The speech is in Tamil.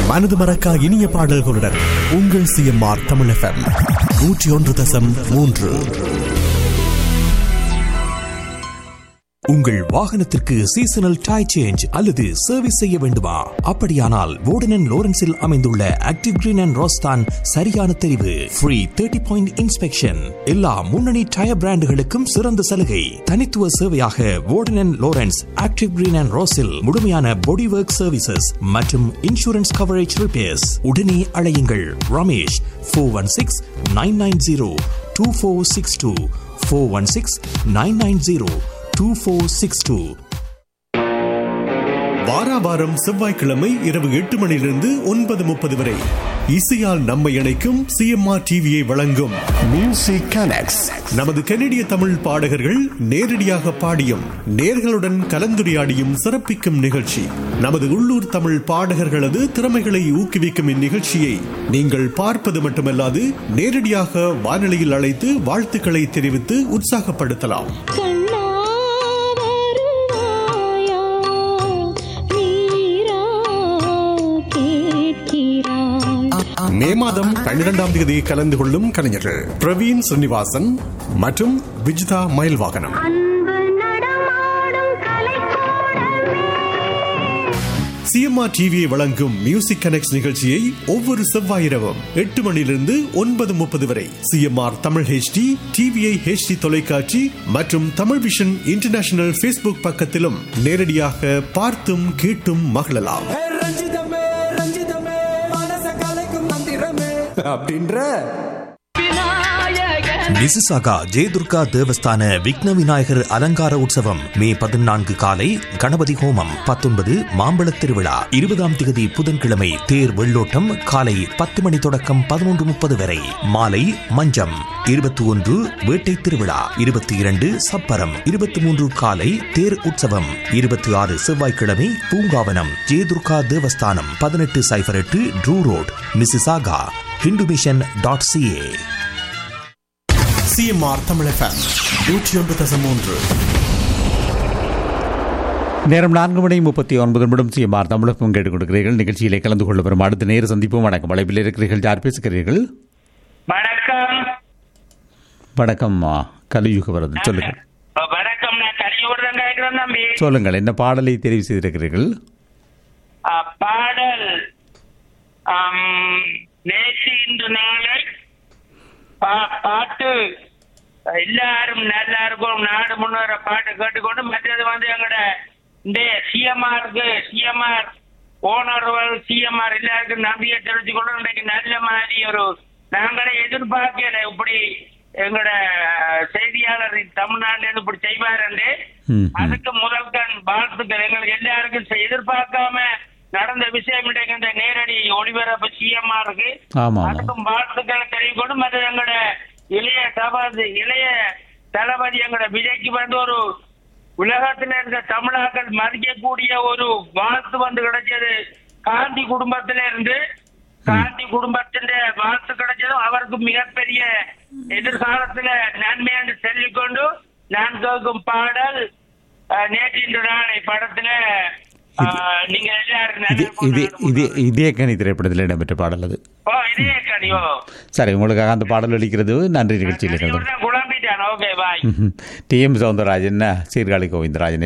மனது மறக்கா இனிய பாடல்களுடன் உங்கள் சிஎம்ஆர் தமிழ் எஃப்எம் நூற்றி ஒன்று தசம் மூன்று உங்கள் வாகனத்திற்கு சீசனல் டை சேஞ்ச் அல்லது சர்வீஸ் செய்ய வேண்டுமா அப்படியானால் வோர்டன் லோரன்ஸில் அமைந்துள்ள ஆக்டிவ் கிரீன் அண்ட் ரோஸ்தான் சரியான தெரிவு ஃப்ரீ தேர்ட்டி பாயிண்ட் இன்ஸ்பெக்ஷன் எல்லா முன்னணி டயர் பிராண்டுகளுக்கும் சிறந்த சலுகை தனித்துவ சேவையாக வோர்டன் லோரன்ஸ் ஆக்டிவ் கிரீன் அண்ட் ரோஸில் முழுமையான பாடி ஒர்க் சர்வீசஸ் மற்றும் இன்சூரன்ஸ் கவரேஜ் ரிப்பேர்ஸ் உடனே அழையுங்கள் Ramesh four one six nine nine zero two four six two four one six nine nine zero two four six two வாராவாரம் செவ்வாய்க்கிழமை இரவு எட்டு மணியிலிருந்து ஒன்பது முப்பது வரை இசையால் நம்மை இணைக்கும் சிஎம்ஆர் டிவியை வழங்கும் மியூசிக் கனெக்ட்ஸ் நமது கனடிய தமிழ் பாடகர்கள் நேரடியாக பாடியும் நேர்களுடன் கலந்துரையாடியும் சிறப்பிக்கும் நிகழ்ச்சி நமது உள்ளூர் தமிழ் பாடகர்களது திறமைகளை ஊக்குவிக்கும் இந்நிகழ்ச்சியை நீங்கள் பார்ப்பது மட்டுமல்லாது நேரடியாக வானொலியில் அழைத்து வாழ்த்துக்களை தெரிவித்து உற்சாகப்படுத்தலாம் கண்ணா வருவாயா நீரா கேட்கிறாய் மே மாதம் பன்னிரெண்டாம் தேதி கலந்து கொள்ளும் கலைஞர்கள் பிரவீன் ஸ்ரீனிவாசன் மற்றும் விஜிதா மயில்வாகனம் அன்பு நடமாடும் கலைக்கூடமே சிஎம்ஆர் டிவியை வழங்கும் மியூசிக் கனெக்ட் நிகழ்ச்சியை ஒவ்வொரு செவ்வாய் இரவும் எட்டு மணியிலிருந்து ஒன்பது முப்பது வரை CMR Tamil HD TVI HD தொலைக்காட்சி மற்றும் தமிழ் விஷன் இன்டர்நேஷனல் ஃபேஸ்புக் பக்கத்திலும் நேரடியாக பார்த்தும் கேட்டும் மகிழலாம் ஏ ரஞ்சிதமே ரஞ்சிதமே மனச கலைக்கும் மந்திரமே அப்படின்ற மிசிசாகா ஜெயதுர்கா தேவஸ்தான விக்ன விநாயகர் அலங்கார உற்சவம் மே பதினான்கு காலை கணபதி ஹோமம் பத்தொன்பது மாம்பழத் திருவிழா இருபதாம் திகதி புதன்கிழமை தேர் வெள்ளோட்டம் காலை பத்து மணி தொடக்கம் பதினொன்று முப்பது வரை மாலை மஞ்சம் இருபத்தி ஒன்று வேட்டை திருவிழா இருபத்தி இரண்டு சப்பரம் இருபத்தி மூன்று காலை தேர் உற்சவம் இருபத்தி ஆறு செவ்வாய்க்கிழமை பூங்காவனம் ஜெயதுர்கா தேவஸ்தானம் பதினெட்டு சைபர் எட்டு Drew Road Mississauga Hindu mission dot CA CMR Tamil FM நூற்றி ஒன்று தசம் மூன்று நேரம் நான்கு மணி முப்பத்தி ஒன்பது நிமிடம் சிஎம்ஆர் தமிழகம் கேட்டுக் கொடுக்கிறீர்கள் நிகழ்ச்சியிலே கலந்து கொள்ள வரும் அடுத்த நேர சந்திப்பும் வணக்கம் அழைப்பில் இருக்கிறீர்கள் யார் பேசுகிறீர்கள் வணக்கம் வணக்கம் ஆ, கலியுக வரது சொல்லுங்கள் வணக்கம் நான் கலியூர் தான் கேட்கிறேன் தம்பி சொல்லுங்கள் என்ன பாடலை தெரிவு செய்திருக்கிறீர்கள் ஆ, பாடல் ஆம், நேற்று இன்று நாளை பா- பாட்டு எல்லாரும் நல்லா இருக்கும் நாடு முன்னேற பாட்டு கேட்டுக்கொண்டு மற்றது வந்து எங்களோட இந்த சிஎம்ஆருக்கு சிஎம்ஆர் ஓனர்கள் சிஎம்ஆர் எல்லாருக்கும் நம்பிக்கை தெரிவிச்சுக்கொண்டு இன்றைக்கு நல்ல மாதிரி ஒரு நாங்களே எதிர்பார்க்கல இப்படி எங்களோட செய்தியாளர் தமிழ்நாட்டில இருந்து இப்படி செய்வாரு ம், ம். அதுக்கு முதல் கண் வாழ்த்துக்கள் எங்களுக்கு எல்லாருக்கும் செ- எதிர்பார்க்காம நடந்த விஷயம் இன்றைக்கு இந்த நேரடி ஒளிபரப்பு சிஎம்ஆ இருக்கு ஆமா, ஆமா. அதுக்கும் வாழ்த்துக்களை தெரிவிக்கொண்டு மற்ற எங்களோட இளைய தபாது இளைய தளபதி எங்களோட விஜய்க்கு வந்து ஒரு உலகத்துல இருக்க தமிழாக்கள் மதிக்கக்கூடிய ஒரு வாழ்த்து வந்து கிடைச்சது காந்தி குடும்பத்தில இருந்து காந்தி குடும்பத்தின் வாழ்த்து கிடைச்சதும் அவருக்கு மிகப்பெரிய எதிர்காலத்துல நன்மை என்று சொல்லிக்கொண்டு நான் கேட்கும் பாடல் அஹ், நேற்றின்று நாளை படத்துல அஹ், நீங்க எல்லாரும் இது நல்லா இது கொண்டாடும் இது இதே கனி திரைப்படத்தில் இடம்பெற்ற பாடல் அது ஓ இதே கனியோ சரி உங்களுக்காக அந்த பாடல் அளிக்கிறது நன்றி நிகழ்ச்சியில் கலந்து குழம்பிட்டான் okay bye T M Soundararajan Sirkazhi Govindarajan